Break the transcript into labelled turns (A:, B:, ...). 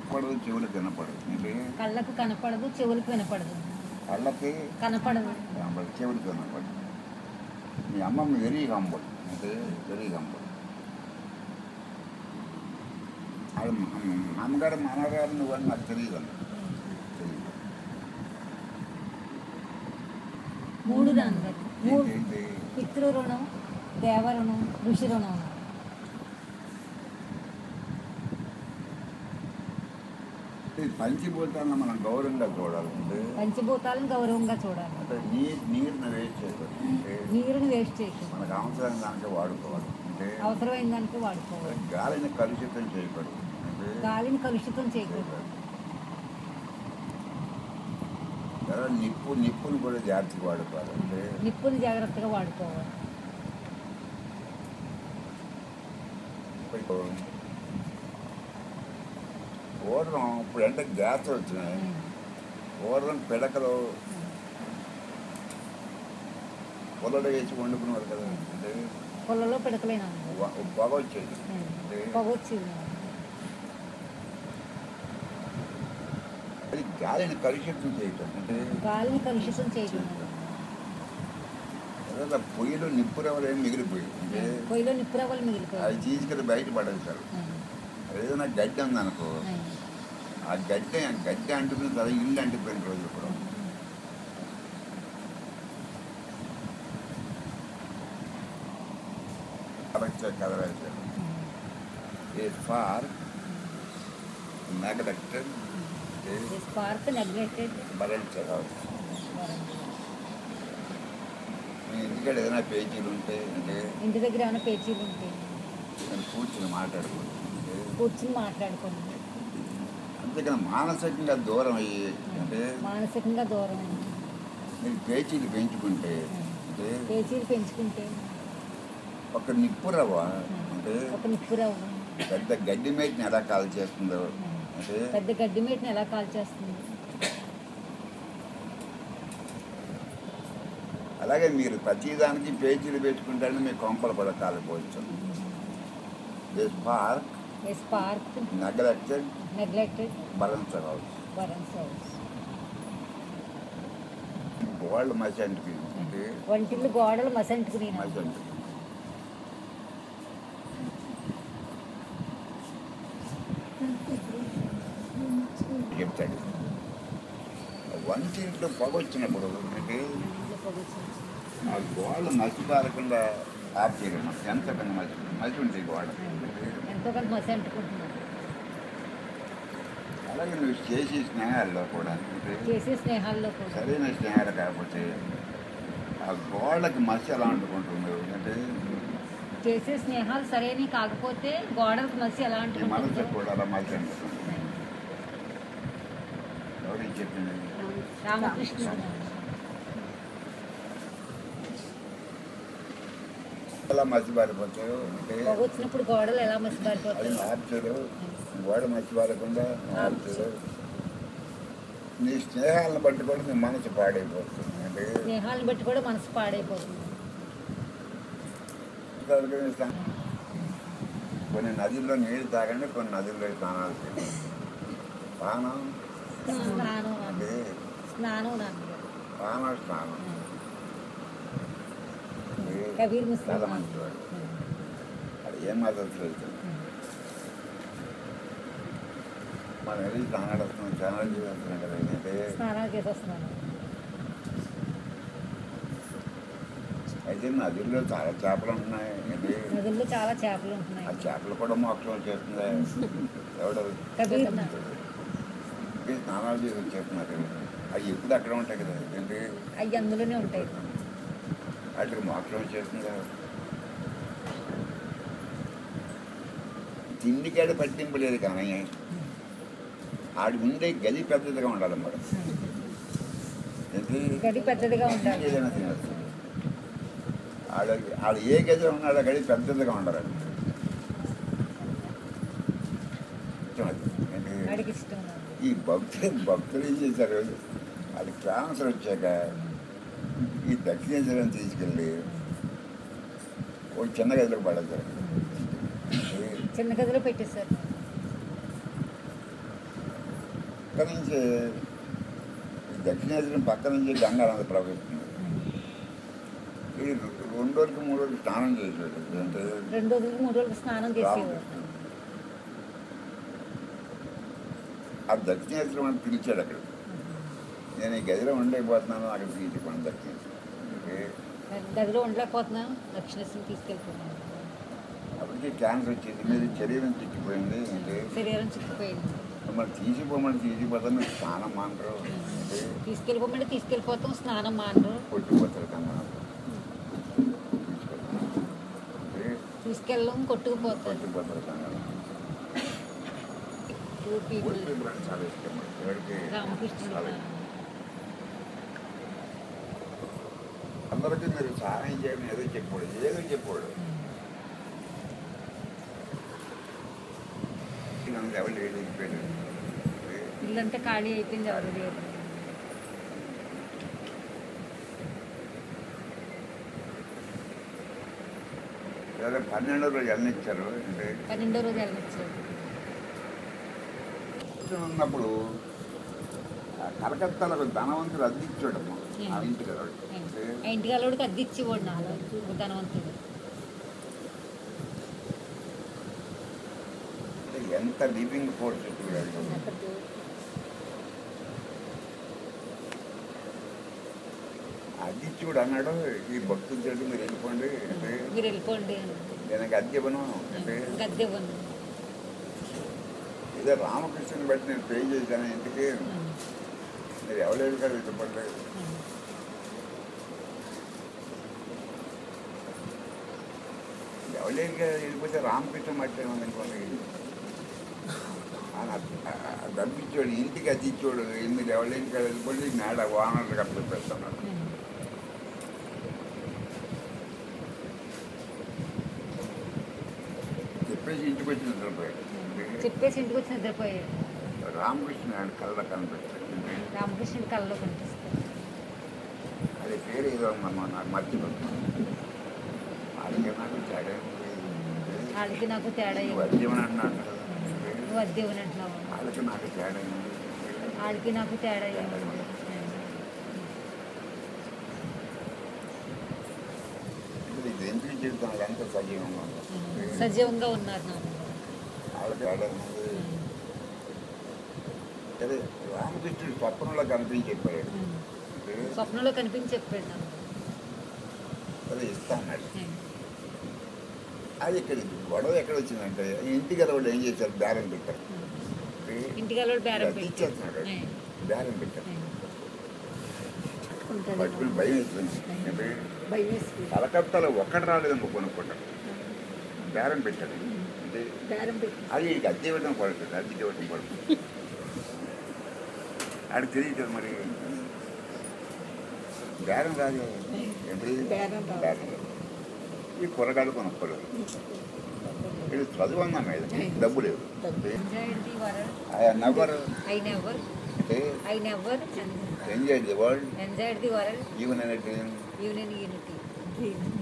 A: కనపడదు చెవులకు వినపడదు అంటే
B: కళ్ళకు కనపడదు చెవులకు వినపడదు
A: కళ్ళకి
B: కనపడదు
A: కనపడదు చెవులకు వినపడదు మీ అమ్మమ్మ వెరీ హంబల్ అంటే వెరీ హంబల్ అది మా- మా అమ్మగారు మా అమ్మగారు నువ్వు అని నాకు తెలియదు అన్న తెలియదు
B: మూడు నాన్నగారు మూడు
A: ఏంటి
B: పితృ రుణం దేవ రుణం ఋషి రుణం
A: ఈ పంచిభూతాలను మనం గౌరవంగా చూడాలంటే
B: పంచభూతాలను గౌరవంగా చూడాలి
A: అంటే నీరు నీరుని వేస్ట్ చేయకూడదు అంటే
B: నీరుని వేస్ట్ చేయకూడదు
A: మనకు అవసరమైన దానికి వాడుకోవాలి అంటే
B: అవసరమైన దానికి వాడుకోవాలి
A: గాలిని కలుషితం చేయకూడదు అంటే
B: గాలిని కలుషితం చేయకూడదు
A: తర్వాత నిప్పు నిప్పుని కూడా జాగ్రత్తగా వాడుకోవాలి అంటే
B: నిప్పుని జాగ్రత్తగా వాడుకోవాలి
A: పూర్వం ఇప్పుడు అంటే గ్యాస్ వచ్చినాయి పూర్వం పిడకలు పొలలు వేసి వండుకునేవారు కదా అంటే
B: పొలంలో పిడకలేనా
A: వ- పొగ వచ్చేది అంటే
B: పొగ వచ్చింది
A: అది గాలిని కలుషితం చేయటం అంటే
B: గాలిని కలుషితం చేయకూడదు
A: తర్వాత పొయ్యిలో నిప్పు రవ్వలు ఏమి మిగిలిపోయి అంటే
B: పొయ్యిలో నిప్పురవ్వలు
A: అది
B: మిగిలిపోయాయి
A: తీసుకెళ్ళి బయట పడేస్తారు ఏదైనా గడ్డి ఉందనుకో ఆ గడ్డి ఆ గడ్డి అంటుకున్న తర్వాత ఇల్లు అంటిపోయిన రోజులు కూడా కరెక్ట్ కదరాశారు a far neglected
B: spark neglected
A: భరించరావు ఎందుకంటే ఏదైనా పేజీలు ఉంటే అంటే
B: ఇంటి దగ్గర ఏమైనా పేచీలు ఉంటే
A: నేను కూర్చుని మాట్లాడుకుంటే అంటే
B: కూర్చుని మాట్లాడుకోండి
A: అంతేకాని మానసికంగా దూరం అయ్యి అంటే
B: మానసికంగా దూరం అయ్యి.
A: మీరు పేచీలు పెంచుకుంటే అంటే
B: పేచీలు పెంచుకుంటే
A: ఒక నిప్పు రవ్వ అంటే
B: ఒక నిప్పురవ్వ
A: పెద్ద గడ్డి మేటిని ఎలా కాల్ చేస్తుందో అంటే
B: పెద్ద గడ్డి మీటని ఎలా కాల్చేస్తుంది
A: అలాగే మీరు ప్రతిదానికి పేచీలు పెట్టుకుంటే మీ కొంపలు కూడా కాలిపోవచ్చు this park
B: a spark
A: neglected
B: neglected
A: burns house
B: burns house
A: వాళ్ళు మసి అంటికి అంటే
B: వంటిల్లు గోడలు మసంటుకుని
A: మసి అంటికి చెప్తాడు వంటింట్లో పొగ వచ్చినప్పుడు అంటే ఆ గోడలు మసి పారకుండా ఆఫ్ చేయడం ఎంత పెద్ద మసి మసి ఉంటాయి గోడ
B: ఎంతో కొంత మసి అంటుకుంటున్నారు
A: అలాగే నువ్వు చేసే స్నేహాల్లో కూడా అంటే
B: చేసే స్నేహాల్లో కూడా
A: సరైన స్నేహాలు కాకపోతే ఆ గోడకి మసి ఎలా అంటుకుంటుంది అంటే
B: చేసే స్నేహాలు సరైనవి కాకపోతే గోడలకు మసి ఎలా
A: ఈ మనసు
B: అంటుకుంటుందో
A: కూడా అలా మసి అంటుకుంటుంది ఎవరికి చెప్పింది
B: రామకృష్ణ
A: ఎలా మసి పారిపోతాయో అంటే
B: పొగ వచ్చినప్పుడు గోడలు ఎలా మసి
A: అది
B: పారిపోతాయి
A: మార్చడు గోడ మసి పారకుండా మార్చడు నీ స్నేహాలను బట్టి కూడా నీ మనసు పాడైపోతుంది అంటే
B: స్నేహాలను బట్టి కూడా మనసు పాడైపోతుంది
A: అందుకని కొన్ని నదుల్లో నీళ్ళు తాగండి కొన్ని నదుల్లో స్నానాలు చేయండి పానం
B: స్నానం
A: అంటే
B: స్నానం నాన్నగారు
A: పానం స్నానం అంటే
B: కబీర్ ముస్లిం
A: చాలా మంచివాడు అది ఏం మాత్రం తెలుసు మనం వెళ్ళి స్నానాలు వస్తున్నాం స్నానాలు చేస్తున్నాం కదా ఏంటంటే
B: స్నానాలు చేసి వస్తున్నాను
A: అయితే నదుల్లో చాలా చేపలు ఉంటున్నాయి ఏంటి
B: నదుల్లో చాలా చేపలు
A: ఆ
B: ఉంటున్నాయి
A: చేపలు కూడా మోక్షం చేస్తుంది ఎవడు
B: కబీర్
A: ఈ స్నానాలు చేసి వచ్చేస్తున్నారు అవి ఎప్పుడు అక్కడ ఉంటాయి కదా ఏంటి
B: అవి అందులోనే ఉంటాయి
A: వాటికి మోక్షం వచ్చేస్తుందా తిండికాడ పట్టింపు లేదు కానీ ఆడి ఉండే గది పెద్దదిగా ఉండాలన్నమాట ఏంటి
B: గడి పెద్దదిగా ఉండాలి
A: ఏదైనా తినచ్చు ఆడ ఆడ ఏ గదిలో ఉన్నాడో గడి పెద్దదిగా ఉండాలి ఇష్టం అది. ఏంటి?
B: వాడికి ఇష్టం నాకు.
A: ఈ భక్తులు భక్తులు ఏం చేశారు అది క్యాన్సర్ వచ్చాక ఈ దక్షిణేశ్వరం తీసుకెళ్ళి ఒక చిన్న గదిలో పడేశారు
B: చిన్న గదిలో పెట్టేశారు
A: పక్క నుంచి ఈ దక్షిణేశ్వరం పక్క నుంచి గంగా నది ప్రవహిస్తుంది ఈ రెండు రోజులకి మూడు రోజులకి స్నానం చేసేది అంటే
B: రెండు రోజులకి మూడు రోజులకి స్నానం చేసేవారు
A: రామకృష్ణుడు. ఆ దక్షిణేశ్వరం అని పిలిచాడు అక్కడ నేను ఈ గదిలో ఉండలేకపోతున్నాను అక్కడ తీసుకున్నాను దక్షిణేశ్వరం అంటే
B: గదిలో ఉండలేకపోతున్నాం దక్షిణేశ్వరం తీసుకెళ్ళిపోతున్నాం
A: అప్పటికే క్యాన్సర్ వచ్చింది మీరు శరీరం చిక్కిపోయింది అంటే
B: శరీరం చిక్కిపోయింది
A: మరి తీసిపోమని తీసిపోతాను స్నానం మాంటారు అంటే
B: తీసుకెళ్ళిపోమంటే తీసుకెళ్ళిపోతాం స్నానం మాండ్రు
A: కొట్టిపోతారు కన్నా అంటే
B: తీసుకెళ్ళం కొట్టుకుపోతాం
A: కొట్టిపోతారు కన్నా
B: టూ పీపుల్
A: కొట్టిపోవడం చాలా ఇష్టం ఎవరికి
B: రామకృష్ణుడు
A: చాలా ఇష్టం. అందరికీ మీరు సహాయం చేయడం ఏదో చెప్పాడు ఏదో చెప్పాడు నన్ను ఎవరు వెళ్ళిపోయాడు
B: ఇల్లంతా ఖాళీ అయిపోయింది ఎవరు లేరు
A: లేదా పన్నెండో రోజు అన్ని ఇచ్చారు అంటే
B: పన్నెండో రోజు వెళ్ళొచ్చారు
A: ఉన్నప్పుడు ఆ కలకత్తాలో ఒక ధనవంతుడు అద్దెచ్చాడు ఆ ఇంటి కదా
B: ఆ ఇంటికి వాళ్ళకి అద్దె ఇచ్చేవాడు నాలో ధనవంతుడు
A: ఎంత లివింగ్ ఫోర్స్ ఇప్పుడు అద్దెచ్చుడు అన్నాడు ఈ భక్తులు చెడు మీరు వెళ్ళిపోండి అంటే
B: మీరు వెళ్ళిపోండి అని
A: నేను అద్దె ఇవ్వను అంటే
B: గద్దె ఇవ్వను
A: ఏదో రామకృష్ణని బట్టి నేను పే చేశాను ఇంటికి మీరు ఎవరు కదా ఇష్టపడలే ఎవరికి వెళ్ళిపోతే రామకృష్ణ మట్టి ఉంది అనుకోండి డబ్బిచ్చాడు ఇంటికి అద్దిచ్చాడు మీరు ఎవరికి వెళ్ళిపోతే మేడ వానర్లు కప్పి పెడుతున్నాడు చెప్పేసి ఇంటికి వచ్చి నిద్రపోయాడు
B: చెప్పేసి ఇంటికి వచ్చి నిద్రపోయాడు
A: రామకృష్ణ ఆయన కళ్ళ కనిపెట్టాడు
B: రామకృష్ణుడి కళ్ళలో కనిపిస్తుంది
A: అది పేరు ఏదో ఉందమ్మా నాకు మర్చిపోతున్నాను అది నాకు తేడా
B: వాళ్ళకి నాకు తేడా ఏమి?
A: వద్యమని అన్నాడు
B: నువ్వు అద్దె ఇవ్వను అంటున్నావు
A: వాళ్ళకి నాకు తేడా ఉంది.
B: వాళ్ళకి నాకు తేడా ఏముంది
A: ఇప్పుడు ఇది ఎందుకు చెప్తాను ఎంత సజీవంగా ఉంది
B: సజీవంగా ఉన్నారు నాన్న
A: వాళ్ళకి తేడా ఉంది అదే రామకృష్ణుడు స్వప్నంలో కనిపించి చెప్పాడు
B: స్వప్నంలో కనిపించి చెప్పాడు నాకు
A: అదే ఇస్తాను అది ఇక్కడ గొడవ ఎక్కడ వచ్చిందంటే ఇంటికి వాళ్ళు ఏం చేశారు బేరం పెట్టారు
B: ఇంటికి వాళ్ళు బేరం
A: అది ఇచ్చేస్తున్నాడు
B: పెట్టి
A: బేరం పెట్టారు
B: ఉంటుంది
A: పట్టుకుని భయం వేస్తుంది అంటే
B: భయం వేసుకుంది
A: కలకత్తాలో ఒక్కటి రాలేదనుకో కొనుక్కుంటాడు బేరం పెట్టాడు అంటే
B: బేరం పెట్టి
A: అది ఇక అద్దె ఇవ్వడం పడుతుంది అద్దె ఇవ్వడం పడుతుంది ఆడికి తెలియదు మరి బేరం రాదు ఏంటి
B: బేరం రాదు.
A: బేరం రాదు. ఈ కూరగాయలు కొనుక్కోలేదు ఇది చదువు అన్నా మీద డబ్బు లేదు
B: enjoyed the world
A: I never
B: I never
A: అంటే
B: I never
A: enjoy the world
B: enjoyed the world
A: even అనే డ్రీమ్
B: యూనియన్ యూనిటీ